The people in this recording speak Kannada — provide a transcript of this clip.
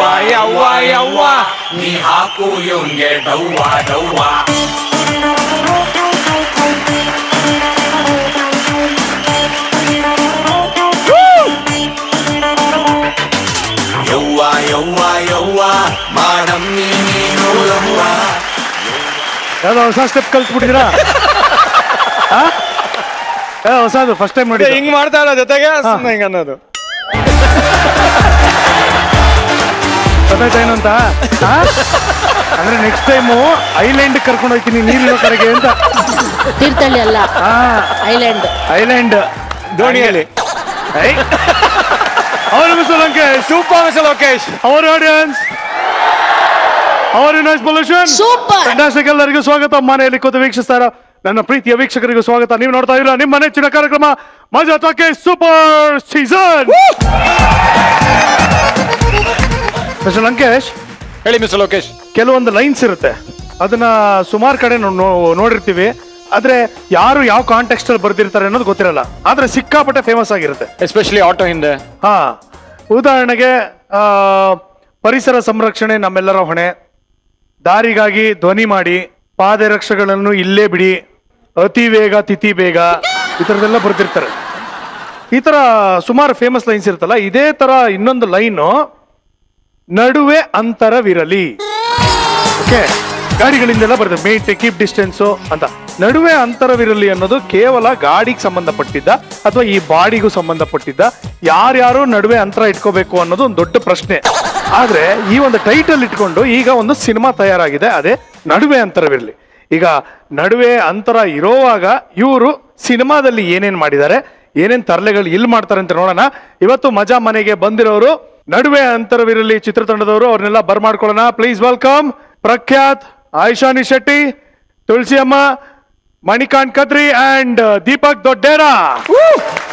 ಯವ್ವ ಯವ್ವ ನೀ ಹಾಕು ಇವ್ನ್ಗೆ ಡವ್ವ ಡವ್ವ ಯವ್ವ ಯವ್ವ ಯವ್ವ ಮಾಡಮ್ಮಿ ನೀನು ಯವ್ವ ಯಾವ್ದೋ ಹೊಸ ಸ್ಟೆಪ್ ಕಲ್ತ್ಬಿಟ್ಟಿದ್ದೀರಾ ಆ? ಏ, ಹೊಸದು ಫಸ್ಟ್ ಟೈಮ್ ನೋಡಿ ಹಿಂಗ್ ಮಾಡ್ತಾ ಇರೋ ಜೊತೆಗೆ ಸುಮ್ನೆ ಹಿಂಗ್ ಅನ್ನೋದು ಗೊತ್ತಾಯ್ತಾ ಏನು ಅಂತ ಆ? ಅಂದ್ರೆ ನೆಕ್ಸ್ಟ್ ಟೈಮು ಐಲ್ಯಾಂಡ್ ಕರ್ಕೊಂಡು ಹೋಗ್ತೀನಿ ನೀರಿರೋ ಕಡೆಗೆ ಅಂತ ತೀರ್ಥಹಳ್ಳಿ ಅಲ್ಲ ಹಾ ಐಲ್ಯಾಂಡ್ ಐಲ್ಯಾಂಡ್ ದೋಣಿಯಲ್ಲಿ ಅವರ mister Lankesh super mister Lokesh our audience our noise pollution Super. Fantastic ಎಲ್ಲರಿಗೂ ಸ್ವಾಗತ ಮನೆಯಲ್ಲಿ ಕೂತು ವೀಕ್ಷಿಸ್ತಾರ ನನ್ನ ಪ್ರಿತಿಯ ವೀಕ್ಷಕರಿಗೂ ಸ್ವಾಗತ ನೀವು ನೋಡ್ತಾ ಇರೋ ನಿಮ್ಮ ನೆಚ್ಚಿನ ಕಾರ್ಯಕ್ರಮ Majaa talkies super season mister Lankesh ಹೇಳಿ ಮಿಸ್ಟರ್ ಲೋಕೇಶ್ ಕೆಲವೊಂದು ಲೈನ್ಸ್ ಇರುತ್ತೆ ಅದನ್ನ ಸುಮಾರು ಕಡೆ ನೋ- ನೋ- ನೋಡಿರ್ತೀವಿ ಆದ್ರೆ ಯಾರು ಯಾವ ಕಾಂಟೆಕ್ಸ್ಟ್ ಅಲ್ಲಿ ಬರ್ದಿರ್ತಾರೆ ಅನ್ನೋದು ಗೊತ್ತಿರಲ್ಲ ಆದ್ರೆ ಸಿಕ್ಕಾಪಟ್ಟೆ ಫೇಮಸ್ ಆಗಿರುತ್ತೆ ಎಸ್ಪೆಷಲಿ ಆಟೋ ಹಿಂದೆ ಹಾ ಉದಾಹರಣೆಗೆ ಆ, ಪರಿಸರ ಸಂರಕ್ಷಣೆ ನಮ್ಮೆಲ್ಲರ ಹೊಣೆ ದಾರಿಗಾಗಿ ಧ್ವನಿ ಮಾಡಿ ಪಾದರಕ್ಷೆಗಳನ್ನು ಇಲ್ಲೇ ಬಿಡಿ ಅತಿ ವೇಗ ತಿಥಿ ಬೇಗ ಈ ಥರದ್ದೆಲ್ಲ ಬರ್ದಿರ್ತಾರೆ ಈ ತರ ಸುಮಾರು ಫೇಮಸ್ ಲೈನ್ಸ್ ಇರುತ್ತಲ್ಲ ಇದೇ ತರ ಇನ್ನೊಂದು ಲೈನು ನಡುವೆ ಅಂತರವಿರಲಿ ಓಕೆ ಗಾಡಿಗಳಿಂದೆಲ್ಲ ಬರ್ತದೆ ಮೇಂಟ್ ಕೀಪ್ ಡಿಸ್ಟೆನ್ಸು ಅಂತ ನಡುವೆ ಅಂತರವಿರಲಿ ಅನ್ನೋದು ಕೇವಲ ಗಾಡಿಗೆ ಸಂಬಂಧಪಟ್ಟಿದ್ದ ಅಥವಾ ಈ ಬಾಡಿಗೂ ಸಂಬಂಧಪಟ್ಟಿದ್ದ ಯಾರ್ಯಾರು ನಡುವೆ ಅಂತರ ಇಟ್ಕೋಬೇಕು ಅನ್ನೋದು ಒಂದು ದೊಡ್ಡ ಪ್ರಶ್ನೆ ಆದ್ರೆ ಈ ಒಂದು ಟೈಟಲ್ ಇಟ್ಕೊಂಡು ಈಗ ಒಂದು ಸಿನಿಮಾ ತಯಾರಾಗಿದೆ ಅದೇ ನಡುವೆ ಅಂತರವಿರಲಿ ಈಗ ನಡುವೆ ಅಂತರ ಇರೋವಾಗ ಇವರು ಸಿನಿಮಾದಲ್ಲಿ ಏನೇನ್ ಮಾಡಿದ್ದಾರೆ ಏನೇನ್ ತರಲೆಗಳು ಇಲ್ಲಿ ಮಾಡ್ತಾರೆ ಅಂತ ನೋಡೋಣ ಇವತ್ತು ಮಜಾ ಮನೆಗೆ ಬಂದಿರೋರು ನಡುವೆ ಅಂತರವಿರಲಿ ಚಿತ್ರತಂಡದವರು ಅವ್ರನ್ನೆಲ್ಲ ಬರ್ಮಾಡ್ಕೊಳ್ಳೋಣ ಪ್ಲೀಸ್ ವೆಲ್ಕಮ್ ಪ್ರಖ್ಯಾತ್ ಆಯಿಷಾನಿ ಶೆಟ್ಟಿ ತುಳಸಿ ಅಮ್ಮ ಮಣಿಕಾಂತ್ ಕದ್ರಿ ಅಂಡ್ ದೀಪಕ್ ದೊಡ್ಡೇರ